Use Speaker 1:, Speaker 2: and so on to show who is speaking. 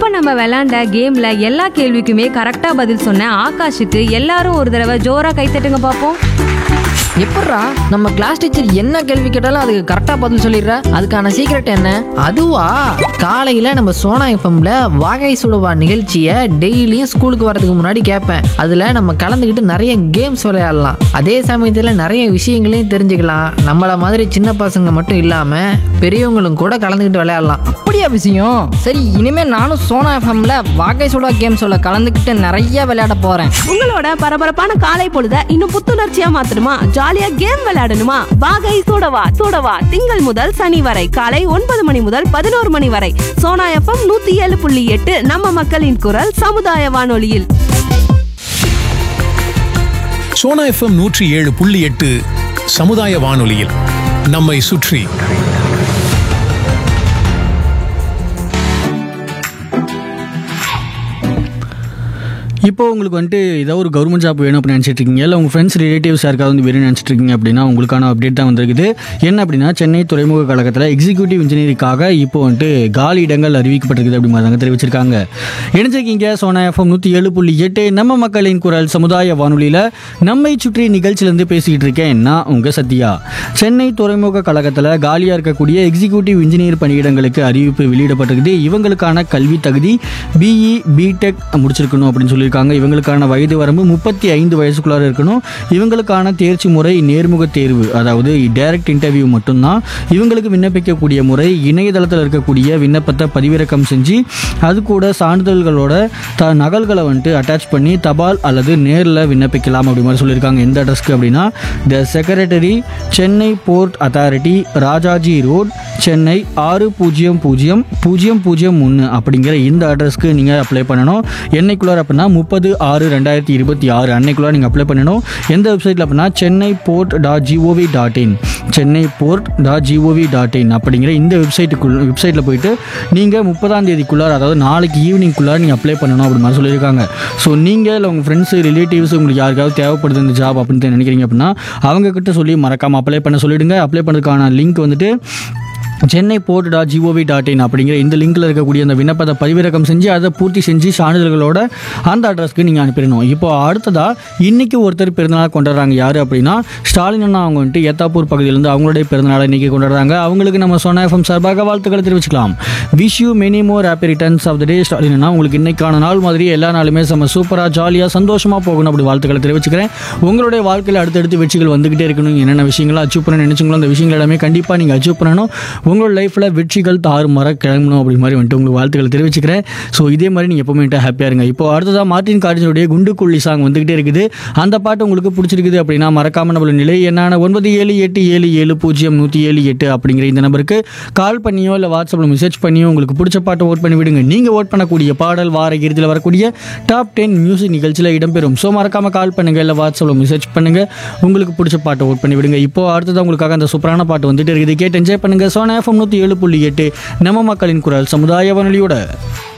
Speaker 1: இப்ப நம்ம விளையாண்ட கேம்ல எல்லா கேள்விக்குமே கரெக்டா பதில் சொன்ன ஆகாஷுக்கு எல்லாரும் ஒரு தடவை ஜோரா கைத்தட்டுங்க பாப்போம்
Speaker 2: எப்பட்றா நம்ம கிளாஸ் டீச்சர் என்ன கேள்வி கேட்டாலும் அதுக்கு கரெக்டாக பதில் சொல்லிடுறா அதுக்கான சீக்ரெட் என்ன அதுவா காலையில் நம்ம சோனா எஃப்எம்ல வாகை சுடுவா நிகழ்ச்சியை டெய்லியும் ஸ்கூலுக்கு வரதுக்கு முன்னாடி கேட்பேன் அதில் நம்ம கலந்துக்கிட்டு நிறைய கேம்ஸ் விளையாடலாம் அதே சமயத்தில் நிறைய விஷயங்களையும் தெரிஞ்சுக்கலாம் நம்மளை மாதிரி சின்ன பசங்க மட்டும் இல்லாமல் பெரியவங்களும் கூட கலந்துக்கிட்டு விளையாடலாம்
Speaker 3: அப்படியா விஷயம் சரி இனிமே நானும் சோனா எஃப்எம்ல வாகை சுடா கேம் சொல்ல கலந்துக்கிட்டு நிறைய விளையாட போறேன்
Speaker 4: உங்களோட பரபரப்பான காலை பொழுத இன்னும் புத்துணர்ச்சியா மாத்தணுமா ஜாலியா கேம் விளையாடணுமா வாகை சூடவா சூடவா திங்கள் முதல் சனி வரை காலை ஒன்பது மணி முதல் பதினோரு மணி வரை சோனா எஃப்எம் நூத்தி ஏழு புள்ளி எட்டு நம்ம மக்களின் குரல் சமுதாய வானொலியில்
Speaker 5: சோனா எஃப்எம் நூற்றி ஏழு புள்ளி எட்டு சமுதாய வானொலியில் நம்மை சுற்றி
Speaker 6: இப்போ உங்களுக்கு வந்துட்டு ஏதோ ஒரு கவர்மெண்ட் ஜாப் வேணும் அப்படின்னு நினச்சிட்டு இருக்கீங்க இல்லை உங்கள் ஃப்ரெண்ட்ஸ் ரிலேட்டிவ்ஸ் யாருக்காவது வந்து வேணும்னு நினச்சிட்டு இருக்கீங்க அப்படின்னா உங்களுக்கான அப்டேட் தான் வந்திருக்குது என்ன அப்படின்னா சென்னை துறைமுக கழகத்தில் எக்ஸிக்யூட்டிவ் இன்ஜினியரிங்காக இப்போ வந்துட்டு காலி இடங்கள் அறிவிக்கப்பட்டிருக்குது அப்படி மாதிரி தாங்க தெரிவிச்சிருக்காங்க இணைஞ்சிருக்கீங்க சோனா எஃப்எம் நூற்றி ஏழு புள்ளி எட்டு நம்ம மக்களின் குரல் சமுதாய வானொலியில் நம்மை சுற்றி நிகழ்ச்சியிலேருந்து பேசிக்கிட்டு இருக்கேன் நான் உங்கள் சத்யா சென்னை துறைமுக கழகத்தில் காலியாக இருக்கக்கூடிய எக்ஸிக்யூட்டிவ் இன்ஜினியர் பணியிடங்களுக்கு அறிவிப்பு வெளியிடப்பட்டிருக்குது இவங்களுக்கான கல்வி தகுதி பிஇ பிடெக் முடிச்சிருக்கணும் அப்படின்னு சொல்லியிருக்காங்க இவங்களுக்கான வயது வரம்பு முப்பத்தி ஐந்து வயசுக்குள்ளார இருக்கணும் இவங்களுக்கான தேர்ச்சி முறை நேர்முக தேர்வு அதாவது டைரக்ட் இன்டர்வியூ மட்டும்தான் இவங்களுக்கு விண்ணப்பிக்கக்கூடிய முறை இணையதளத்தில் இருக்கக்கூடிய விண்ணப்பத்தை பதிவிறக்கம் செஞ்சு அது கூட சான்றிதழ்களோட த நகல்களை வந்துட்டு அட்டாச் பண்ணி தபால் அல்லது நேரில் விண்ணப்பிக்கலாம் அப்படி மாதிரி சொல்லியிருக்காங்க எந்த அட்ரஸ்க்கு அப்படின்னா the secretary Chennai port authority Rajaji road Chennai ஆறு பூஜ்ஜியம் பூஜ்ஜியம் பூஜ்ஜியம் பூஜ்ஜியம் ஒன்று அப்படிங்கிற இந்த அட்ரஸ்க்கு நீங்கள் அப்ளை பண்ணணும் என்னைக்குள்ளார் அப்படின்னா முப்பது ஆறு ரெண்டாயிரத்தி இருபத்தி ஆறு அன்னைக்குள்ளார நீங்கள் அப்ளை பண்ணணும் எந்த வெப்சைட்டில் அப்படின்னா Chennai port dot GOV dot in Chennai port dot GOV dot in அப்படிங்கிற இந்த வெப்சைட்டுக்குள்ள வெப்சைட்டில் போயிட்டு நீங்கள் முப்பதாம் தேதிக்குள்ளார அதாவது நாளைக்கு ஈவினிங்குள்ளார நீங்கள் அப்ளை பண்ணணும் அப்படி மாதிரி சொல்லியிருக்காங்க ஸோ நீங்கள் இல்லை உங்கள் ஃப்ரெண்ட்ஸு ரிலேட்டிவ்ஸ் உங்களுக்கு யாருக்காவது தேவைப்படுது இந்த ஜாப் அப்படின்னு நினைக்கிறீங்க அப்படின்னா அவங்க கிட்ட சொல்லி மறக்காமல் அப்ளை பண்ண சொல்லிடுங்க அப்ளை பண்ணுறதுக்கான லிங்க் வந்துட்டு Chennai port dot GOV dot in அப்படிங்கிற இந்த லிங்க்கில் இருக்கக்கூடிய அந்த விண்ணப்பத்தை பதிவிறக்கம் செஞ்சு அதை பூர்த்தி செஞ்சு சான்றிதழ்களோட அந்த அட்ரஸ்க்கு நீங்கள் அனுப்பிடணும் இப்போ அடுத்ததாக இன்னைக்கு ஒருத்தர் பிறந்தநாள் கொண்டாடுறாங்க யார் அப்படின்னா ஸ்டாலின் அண்ணா அவங்க வந்துட்டு ஏத்தாப்பூர் பகுதியிலேருந்து அவங்களுடைய பிறந்தநாளை இன்னைக்கு கொண்டாடுறாங்க அவங்களுக்கு நம்ம சொன்ன எஃப்எம் சார்பாக வாழ்த்துக்களை தெரிவிச்சுக்கலாம் wish you many more happy returns of the day Stalin அண்ணா உங்களுக்கு இன்னைக்கான நாள் மாதிரி எல்லா நாளுமே செம்ம சூப்பராக ஜாலியாக சந்தோஷமாக போகணும் அப்படி வாழ்த்துக்களை தெரிவிச்சுக்கிறேன் உங்களுடைய வாழ்க்கையில் அடுத்தடுத்து வெற்றிகள் வந்துகிட்டே இருக்கணும் என்னென்ன விஷயங்களை அச்சீவ் பண்ண நினைச்சீங்களோ அந்த விஷயங்கள் எல்லாமே கண்டிப்பாக நீங்கள் அச்சீவ் பண்ணணும் உங்களோட லைஃப்பில் வெற்றிகள் தாறுமாற கிளம்பணும் அப்படி மாதிரி வந்துட்டு உங்களுக்கு வாழ்த்துக்களை தெரிவிச்சுக்கிறேன் ஸோ இதே மாதிரி நீங்கள் எப்பவுமே ஹாப்பியாக இருங்க இப்போ அடுத்ததாக மார்ட்டின் கார்ஜனுடைய குண்டுக்குள்ளி சாங் வந்துகிட்டே இருக்குது அந்த பாட்டு உங்களுக்கு பிடிச்சிருக்குது அப்படின்னா மறக்காம நம்மளோட நிலை என்னான ஒன்பது ஏழு எட்டு ஏழு ஏழு பூஜ்ஜியம் நூற்றி ஏழு எட்டு அப்படிங்கிற இந்த நம்பருக்கு கால் பண்ணியோ இல்லை வாட்ஸ்அப்பில் மெசேஜ் பண்ணியோ உங்களுக்கு பிடிச்ச பாட்டை ஓட் பண்ணி விடுங்க நீங்கள் ஓட் பண்ணக்கூடிய பாடல் வார இறுதியில் வரக்கூடிய டாப் டென் மியூசிக் நிகழ்ச்சியில் இடம்பெறும் ஸோ மறக்காம கால் பண்ணுங்க இல்லை வாட்ஸ்அப்பில் மெசேஜ் பண்ணுங்க உங்களுக்கு பிடிச்ச பாட்டை ஓட் பண்ணி விடுங்க இப்போ அடுத்தது உங்களுக்காக அந்த சூப்பரான பாட்டு வந்துட்டு இருக்குது கேட்டு என்ஜாய் பண்ணுங்க சோனா எஃப்எம் நூற்றி ஏழு புள்ளி எட்டு நம்ம மக்களின் குரல் சமுதாய வானொலியோட